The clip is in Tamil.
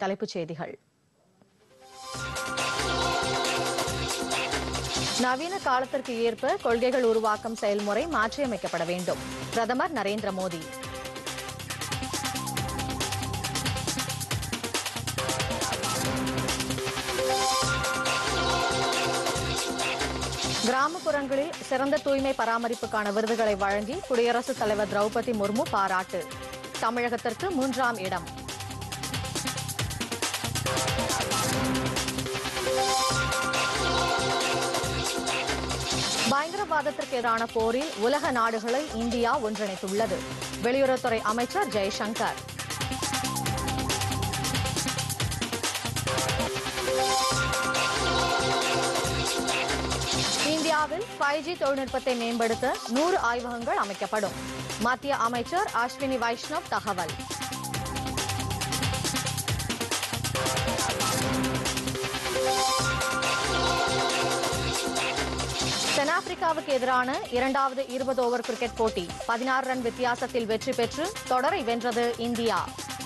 தலைப்புச் செய்திகள் நவீன காலத்திற்கு ஏற்ப கொள்கைகள் உருவாக்கும் செயல்முறை மாற்றியமைக்கப்பட வேண்டும் பிரதமர் நரேந்திர மோடி கிராமப்புறங்களில் சிறந்த தூய்மை பராமரிப்புக்கான விருதுகளை வழங்கி குடியரசுத் தலைவர் திரௌபதி முர்மு பாராட்டு தமிழகத்திற்கு மூன்றாம் இடம் பயங்கரவாதத்திற்கு எதிரான போரில் உலக நாடுகளை இந்தியா ஒன்றிணைத்துள்ளது வெளியுறவுத்துறை அமைச்சர் ஜெய்சங்கர் இந்தியாவில் ஃபைவ் ஜி தொழில்நுட்பத்தை மேம்படுத்த நூறு ஆய்வகங்கள் அமைக்கப்படும் மத்திய அமைச்சர் அஸ்வினி வைஷ்ணவ் தகவல் தென்னாப்பிரிக்காவுக்கு எதிரான இரண்டாவது இருபது ஓவர் கிரிக்கெட் போட்டி பதினாறு ரன் வித்தியாசத்தில் வெற்றி பெற்று தொடரை வென்றது இந்தியா